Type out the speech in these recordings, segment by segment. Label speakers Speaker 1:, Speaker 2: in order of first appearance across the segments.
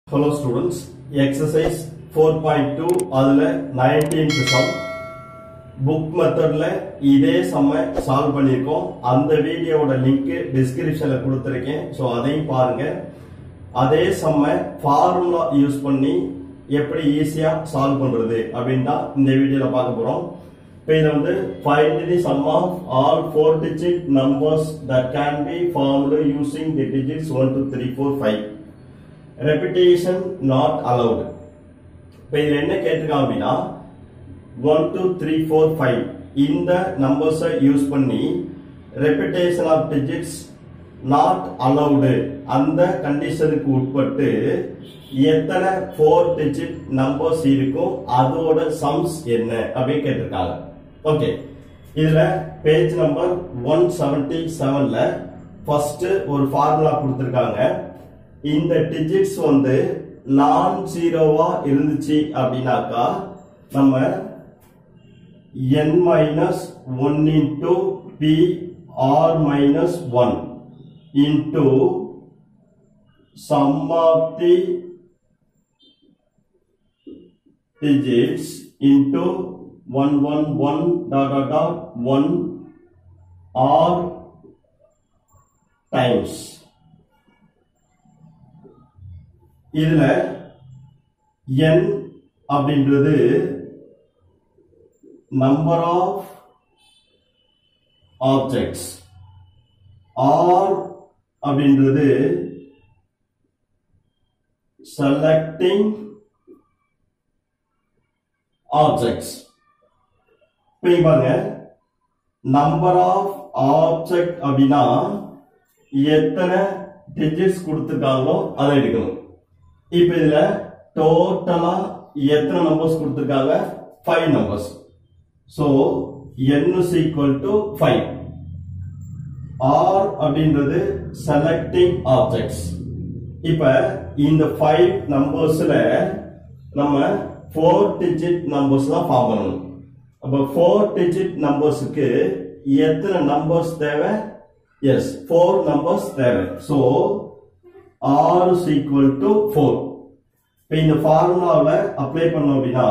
Speaker 1: hello students exercise four point two அதில் nineteenth sum book மெத்தட்ல இதே செம்ம சால்வ் பண்ணியிருக்கோம் அந்த வீடியோவோட லிங்க் டிஸ்கிரிப்ஷன்ல கொடுத்துருக்கேன் ஸோ அதையும் பாருங்க அதே செம்ம ஃபார்முலா யூஸ் பண்ணி எப்படி ஈஸியா சால்வ் பண்றது அப்படின்னு தான் இந்த வீடியோல பார்க்க போறோம் இப்போ இது வந்து find the sum of all four digit numbers that can be formed using the digits one two three four five repetition not allowed இப்போ இதில் என்ன கேட்டிருக்கான் அப்படின்னா one two three four five இந்த நம்பர்ஸை யூஸ் பண்ணி repetition of digits not allowed அந்த கண்டிஷனுக்கு உட்பட்டு எத்தனை ஃபோர் டிஜிட் நம்பர்ஸ் இருக்கும் அதோட சம்ஸ் என்ன அப்படின்னு கேட்டிருக்காங்க ஓகே இதுல பேஜ் நம்பர் ஒன் செவன்டி செவன்ல ஃபர்ஸ்ட் ஒரு ஃபார்முலா கொடுத்திருக்காங்க இந்த டிஜிட்ஸ் வந்து நான் ஜீரோவா இருந்துச்சு அப்படின்னாக்கா நம்ம n minus 1 into p r minus 1 into sum of the digits into 111 dot dot dot 1 r times இதுல n அப்படின்றது number of objects or அப்படின்றது selecting objects இப்போ இங்க பாருங்க number of object அப்படின்னா எத்தனை டிஜிட்ஸ் கொடுத்துருக்காங்களோ அதை எடுக்கணும் இப்போ இதுல டோட்டலா எத்தனை நம்பர்ஸ் கொடுத்துருக்காங்க five numbers so n is equal to 5 r அப்படின்றது செலக்டிங் ஆப்ஜெக்ட்ஸ் இப்ப இந்த ஃபைவ் நம்பர்ஸ்ல நம்ம ஃபோர் டிஜிட் நம்பர்ஸ் தான் ஃபார்ம் பண்ணணும் அப்ப ஃபோர் டிஜிட் நம்பர்ஸுக்கு எத்தனை நம்பர்ஸ் தேவை எஸ் ஃபோர் நம்பர்ஸ் தேவை so R is equal to four இப்போ இந்த ஃபார்முலாவில் அப்ளை பண்ணோம் அப்படின்னா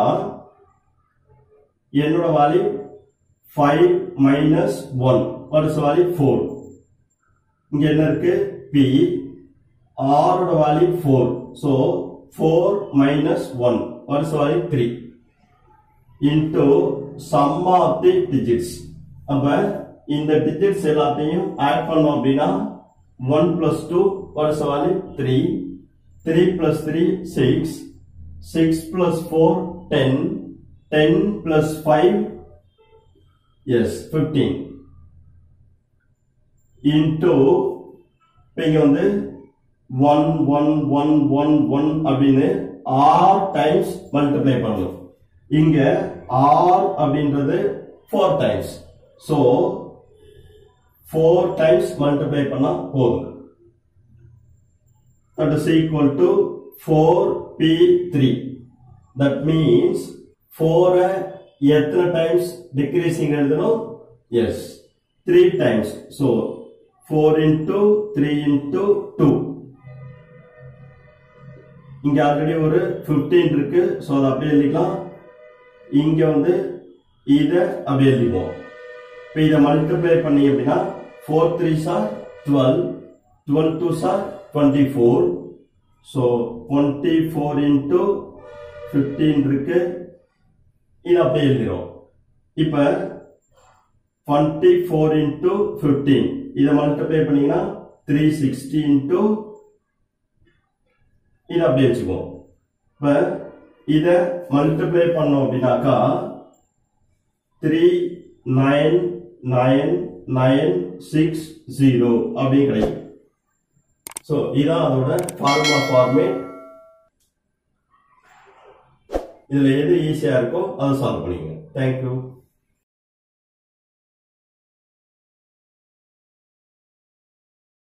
Speaker 1: என்னோட value five minus one what is value four இங்க என்ன இருக்கு பி ஆரோட value four so four minus one what is value three into sum of the digits அப்ப இந்த டிஜிட்ஸ் எல்லாத்தையும் ஆட் பண்ணோம் அப்படின்னா one plus two what is value three three plus three six six plus four ten 10 plus 5 yes 15 into இப்ப இங்க வந்து 1 1 1 1 1 அப்படின்னு r times multiply பண்ணணும் இங்க r அப்படின்றது 4 டைம்ஸ் சோ 4 டைம்ஸ் மல்டிப்ளை பண்ணா போதும் that is equal to 4p3 that means 4 எத்தனை டைம்ஸ் டிக்ரீசிங் எழுதணும் yes three times so four into three into two இங்க ஆல்ரெடி ஒரு ஃபிஃப்டீன் இருக்கு ஸோ அதை அப்படியே எழுதிக்கலாம் இங்க வந்து இதை அப்படியே எழுதிக்குவோம் இப்போ இதை மல்டிப்ளை பண்ணி அப்படின்னா four three are twelve twelve two are twenty four so twenty four into fifteen இருக்கு இது அப்படியே எழுதிரும் இப்ப டுவெண்ட்டி ஃபோர் இன்டூ ஃபிஃப்டீன் இதை மல்டிப்ளை பண்ணீங்கன்னா த்ரீ சிக்ஸ்டி இன்டூ இதை அப்படியே வச்சுக்குவோம் இப்ப இதை மல்டிப்ளை பண்ணோம் அப்படின்னாக்கா three nine nine nine six zero அப்படின்னு கிடைக்கும் ஸோ இதான் அதோட ஃபார்முலா ஃபார்மேட் இதுல எது ஈஸியா இருக்கோ அதை சால்வ் பண்ணிக்கங்க தேங்க்யூ